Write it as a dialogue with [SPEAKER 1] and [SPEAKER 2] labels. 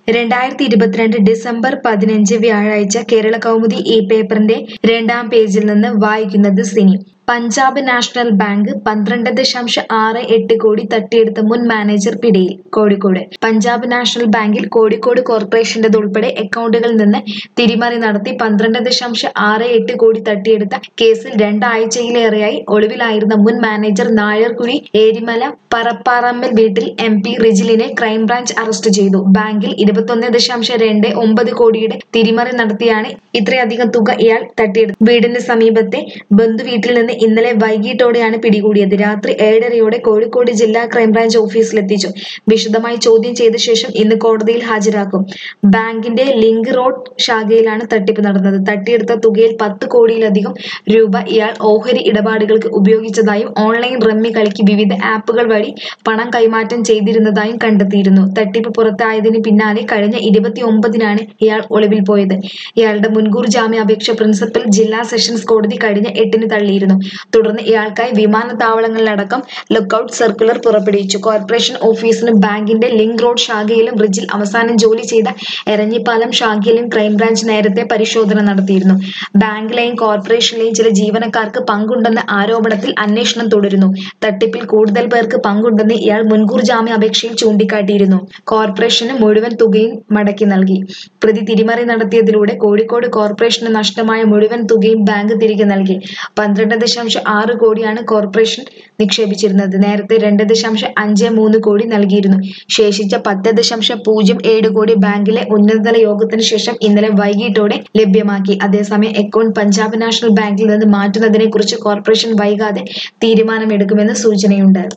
[SPEAKER 1] രണ്ടായിരത്തി ഇരുപത്തിരണ്ട് ഡിസംബർ പതിനഞ്ച് വ്യാഴാഴ്ച കേരള കൗമുദി ഈ പേപ്പറിന്റെ രണ്ടാം പേജിൽ നിന്ന് വായിക്കുന്നത് സിനി പഞ്ചാബ് നാഷണൽ ബാങ്ക് പന്ത്രണ്ട് ദശാംശം ആറ് എട്ട് കോടി തട്ടിയെടുത്ത മുൻ മാനേജർ പിടിയിൽ കോഴിക്കോട് പഞ്ചാബ് നാഷണൽ ബാങ്കിൽ കോഴിക്കോട് കോർപ്പറേഷന്റേതുൾപ്പെടെ അക്കൗണ്ടുകളിൽ നിന്ന് തിരിമറി നടത്തി പന്ത്രണ്ട് ദശാംശം ആറ് എട്ട് കോടി തട്ടിയെടുത്ത കേസിൽ രണ്ടാഴ്ചയിലേറെയായി ഒളിവിലായിരുന്ന മുൻ മാനേജർ നായർകുഴി ഏരിമല പറപ്പാറമ്മൽ വീട്ടിൽ എം പി റിജിലിനെ ക്രൈംബ്രാഞ്ച് അറസ്റ്റ് ചെയ്തു ബാങ്കിൽ ഇരുപത്തൊന്ന് ദശാംശം രണ്ട് ഒമ്പത് കോടിയുടെ തിരിമറി നടത്തിയാണ് ഇത്രയധികം തുക ഇയാൾ തട്ടിയെടുത്തത് വീടിന് സമീപത്തെ ബന്ധുവീട്ടിൽ നിന്ന് ഇന്നലെ വൈകിട്ടോടെയാണ് പിടികൂടിയത് രാത്രി ഏഴരയോടെ കോഴിക്കോട് ജില്ലാ ക്രൈംബ്രാഞ്ച് ഓഫീസിലെത്തിച്ചു വിശദമായി ചോദ്യം ചെയ്ത ശേഷം ഇന്ന് കോടതിയിൽ ഹാജരാക്കും ബാങ്കിന്റെ ലിങ്ക് റോഡ് ശാഖയിലാണ് തട്ടിപ്പ് നടന്നത് തട്ടിയെടുത്ത തുകയിൽ പത്ത് കോടിയിലധികം രൂപ ഇയാൾ ഓഹരി ഇടപാടുകൾക്ക് ഉപയോഗിച്ചതായും ഓൺലൈൻ റമ്മി കളിക്ക് വിവിധ ആപ്പുകൾ വഴി പണം കൈമാറ്റം ചെയ്തിരുന്നതായും കണ്ടെത്തിയിരുന്നു തട്ടിപ്പ് പുറത്തായതിന് പിന്നാലെ കഴിഞ്ഞ ഇരുപത്തി ഒമ്പതിനാണ് ഇയാൾ ഒളിവിൽ പോയത് ഇയാളുടെ മുൻകൂർ ജാമ്യാപേക്ഷ പ്രിൻസിപ്പൽ ജില്ലാ സെഷൻസ് കോടതി കഴിഞ്ഞ എട്ടിന് തള്ളിയിരുന്നു തുടർന്ന് ഇയാൾക്കായി വിമാനത്താവളങ്ങളിലടക്കം ലുക്കൌട്ട് സർക്കുലർ പുറപ്പെടുവിച്ചു കോർപ്പറേഷൻ ഓഫീസിനും ബാങ്കിന്റെ ലിങ്ക് റോഡ് ശാഖയിലും റിജിൽ അവസാനം ജോലി ചെയ്ത എരഞ്ഞിപ്പാലം ശാഖയിലും ക്രൈംബ്രാഞ്ച് നേരത്തെ പരിശോധന നടത്തിയിരുന്നു ബാങ്കിലെയും കോർപ്പറേഷനിലെയും ചില ജീവനക്കാർക്ക് പങ്കുണ്ടെന്ന ആരോപണത്തിൽ അന്വേഷണം തുടരുന്നു തട്ടിപ്പിൽ കൂടുതൽ പേർക്ക് പങ്കുണ്ടെന്ന് ഇയാൾ മുൻകൂർ ജാമ്യാപേക്ഷയിൽ ചൂണ്ടിക്കാട്ടിയിരുന്നു കോർപ്പറേഷന് മുഴുവൻ തുകയും മടക്കി നൽകി പ്രതി തിരിമറി നടത്തിയതിലൂടെ കോഴിക്കോട് കോർപ്പറേഷന് നഷ്ടമായ മുഴുവൻ തുകയും ബാങ്ക് തിരികെ നൽകി പന്ത്രണ്ട് ദശാംശം ആറ് കോടിയാണ് കോർപ്പറേഷൻ നിക്ഷേപിച്ചിരുന്നത് നേരത്തെ രണ്ട് ദശാംശം അഞ്ച് മൂന്ന് കോടി നൽകിയിരുന്നു ശേഷിച്ച പത്ത് ദശാംശം പൂജ്യം ഏഴ് കോടി ബാങ്കിലെ ഉന്നതതല യോഗത്തിന് ശേഷം ഇന്നലെ വൈകിട്ടോടെ ലഭ്യമാക്കി അതേസമയം അക്കൗണ്ട് പഞ്ചാബ് നാഷണൽ ബാങ്കിൽ നിന്ന് മാറ്റുന്നതിനെ കുറിച്ച് കോർപ്പറേഷൻ വൈകാതെ തീരുമാനമെടുക്കുമെന്ന് സൂചനയുണ്ട്